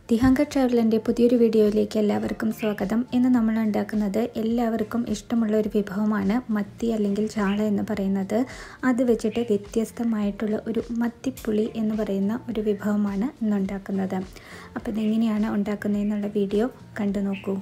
ദിഹാങ്ക ട്രാവലിൻ്റെ പുതിയൊരു വീഡിയോയിലേക്ക് എല്ലാവർക്കും സ്വാഗതം ഇന്ന് നമ്മൾ ഉണ്ടാക്കുന്നത് എല്ലാവർക്കും ഇഷ്ടമുള്ള ഒരു വിഭവമാണ് മത്തി അല്ലെങ്കിൽ ചാള എന്ന് പറയുന്നത് അത് വെച്ചിട്ട് വ്യത്യസ്തമായിട്ടുള്ള ഒരു മത്തിപ്പുളി എന്ന് പറയുന്ന ഒരു വിഭവമാണ് ഇന്ന് ഉണ്ടാക്കുന്നത് അപ്പോൾ ഇതെങ്ങനെയാണ് ഉണ്ടാക്കുന്നതെന്നുള്ള വീഡിയോ കണ്ടു നോക്കൂ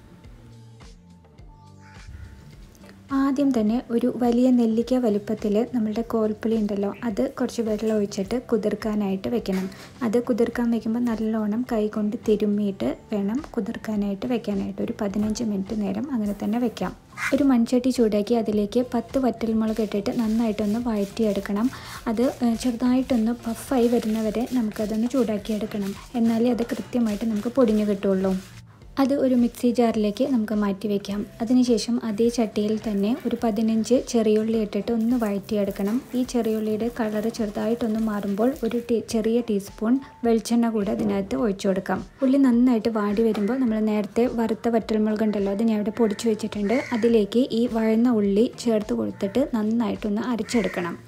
ആദ്യം തന്നെ ഒരു വലിയ നെല്ലിക്ക വലുപ്പത്തിൽ നമ്മളുടെ കോൽപ്പുളി ഉണ്ടല്ലോ അത് കുറച്ച് വെള്ളം ഒഴിച്ചിട്ട് കുതിർക്കാനായിട്ട് വെക്കണം അത് കുതിർക്കാൻ വെക്കുമ്പോൾ നല്ലോണം കൈകൊണ്ട് തിരുമ്മിയിട്ട് വേണം കുതിർക്കാനായിട്ട് വെക്കാനായിട്ട് ഒരു പതിനഞ്ച് മിനിറ്റ് നേരം അങ്ങനെ തന്നെ വെക്കാം ഒരു മൺചട്ടി ചൂടാക്കി അതിലേക്ക് പത്ത് വറ്റൽമുളക് ഇട്ടിട്ട് നന്നായിട്ടൊന്ന് വഴറ്റിയെടുക്കണം അത് ചെറുതായിട്ടൊന്ന് പഫായി വരുന്നവരെ നമുക്കതൊന്ന് ചൂടാക്കിയെടുക്കണം എന്നാലേ അത് കൃത്യമായിട്ട് നമുക്ക് പൊടിഞ്ഞു കിട്ടുള്ളൂ അത് ഒരു മിക്സി ജാറിലേക്ക് നമുക്ക് മാറ്റി വയ്ക്കാം അതിനുശേഷം അതേ ചട്ടിയിൽ തന്നെ ഒരു പതിനഞ്ച് ചെറിയുള്ളി ഇട്ടിട്ട് ഒന്ന് വഴറ്റിയെടുക്കണം ഈ ചെറിയുള്ളിയുടെ കളറ് ചെറുതായിട്ടൊന്ന് മാറുമ്പോൾ ഒരു ടീ ചെറിയ ടീസ്പൂൺ വെളിച്ചെണ്ണ കൂടെ അതിനകത്ത് ഒഴിച്ചു കൊടുക്കാം ഉള്ളി നന്നായിട്ട് വാടി വരുമ്പോൾ നമ്മൾ നേരത്തെ വറുത്ത വറ്റൽമുളക് ഉണ്ടല്ലോ അത് ഞാൻ ഇവിടെ പൊടിച്ചു വെച്ചിട്ടുണ്ട് അതിലേക്ക് ഈ വഴന്ന ഉള്ളി ചേർത്ത് കൊടുത്തിട്ട് നന്നായിട്ടൊന്ന് അരച്ചെടുക്കണം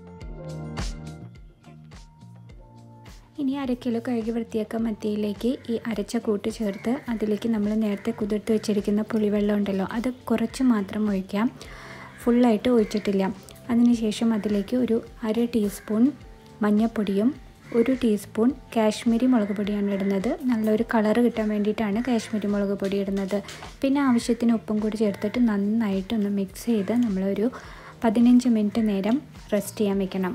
ഇനി അര കിലോ കഴുകി വൃത്തിയാക്ക മത്തിയിലേക്ക് ഈ അരച്ച കൂട്ട് ചേർത്ത് അതിലേക്ക് നമ്മൾ നേരത്തെ കുതിർത്ത് വെച്ചിരിക്കുന്ന പുളിവെള്ളം ഉണ്ടല്ലോ അത് കുറച്ച് മാത്രം ഒഴിക്കാം ഫുള്ളായിട്ട് ഒഴിച്ചിട്ടില്ല അതിനുശേഷം അതിലേക്ക് ഒരു അര ടീസ്പൂൺ മഞ്ഞൾപ്പൊടിയും ഒരു ടീസ്പൂൺ കാശ്മീരി മുളക് പൊടിയാണ് ഇടുന്നത് നല്ലൊരു കളറ് കിട്ടാൻ വേണ്ടിയിട്ടാണ് കാശ്മീരി മുളക് പൊടി ഇടുന്നത് പിന്നെ ആവശ്യത്തിന് ഉപ്പും കൂടി ചേർത്തിട്ട് നന്നായിട്ടൊന്ന് മിക്സ് ചെയ്ത് നമ്മളൊരു പതിനഞ്ച് മിനിറ്റ് നേരം റെസ്റ്റ് ചെയ്യാൻ വെക്കണം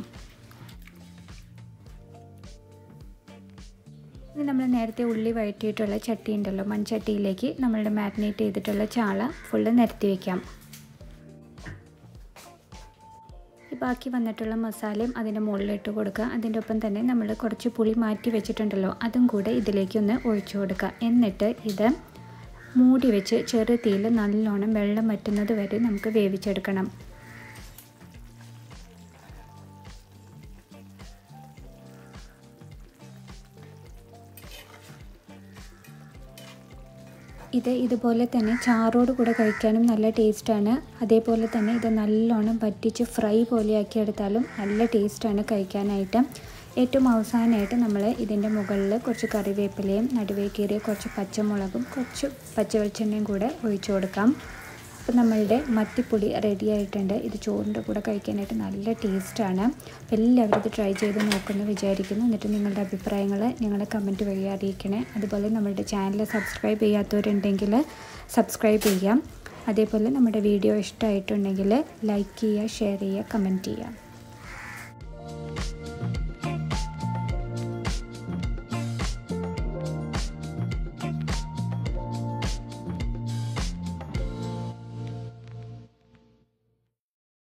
ഇനി നമ്മൾ നേരത്തെ ഉള്ളി വഴറ്റിയിട്ടുള്ള ചട്ടി ഉണ്ടല്ലോ മൺചട്ടിയിലേക്ക് നമ്മളുടെ മാരിനേറ്റ് ചെയ്തിട്ടുള്ള ചാള ഫുള്ള് നിരത്തി വയ്ക്കാം ബാക്കി വന്നിട്ടുള്ള മസാലയും അതിൻ്റെ മുകളിലിട്ട് കൊടുക്കുക അതിൻ്റെ ഒപ്പം തന്നെ നമ്മൾ കുറച്ച് പുളി മാറ്റി വെച്ചിട്ടുണ്ടല്ലോ അതും കൂടെ ഇതിലേക്കൊന്ന് ഒഴിച്ചു കൊടുക്കുക എന്നിട്ട് ഇത് മൂടി വെച്ച് ചെറു തീയിൽ നല്ലോണം വെള്ളം വറ്റുന്നത് വരെ നമുക്ക് വേവിച്ചെടുക്കണം ഇത് ഇതുപോലെ തന്നെ ചാറോട് കൂടെ കഴിക്കാനും നല്ല ടേസ്റ്റാണ് അതേപോലെ തന്നെ ഇത് നല്ലോണം പറ്റിച്ച് ഫ്രൈ പോലെയാക്കി എടുത്താലും നല്ല ടേസ്റ്റാണ് കഴിക്കാനായിട്ട് ഏറ്റവും അവസാനമായിട്ട് നമ്മൾ ഇതിൻ്റെ മുകളിൽ കുറച്ച് കറിവേപ്പിലയും നടുവേ കീറിയ കുറച്ച് പച്ചമുളകും കുറച്ച് പച്ചവെളിച്ചെണ്ണയും കൂടെ ഒഴിച്ചു കൊടുക്കാം അപ്പോൾ നമ്മളുടെ മത്തിപ്പൊടി റെഡി ആയിട്ടുണ്ട് ഇത് ചോറിൻ്റെ കൂടെ കഴിക്കാനായിട്ട് നല്ല ടേസ്റ്റാണ് അപ്പോൾ എല്ലാവരും ഇത് ട്രൈ ചെയ്ത് നോക്കുമെന്ന് വിചാരിക്കുന്നു എന്നിട്ട് നിങ്ങളുടെ അഭിപ്രായങ്ങൾ ഞങ്ങളെ കമൻറ്റ് വഴി അറിയിക്കണേ അതുപോലെ നമ്മുടെ ചാനൽ സബ്സ്ക്രൈബ് ചെയ്യാത്തവരുണ്ടെങ്കിൽ സബ്സ്ക്രൈബ് ചെയ്യാം അതേപോലെ നമ്മുടെ വീഡിയോ ഇഷ്ടമായിട്ടുണ്ടെങ്കിൽ ലൈക്ക് ചെയ്യുക ഷെയർ ചെയ്യുക കമൻറ്റ് ചെയ്യുക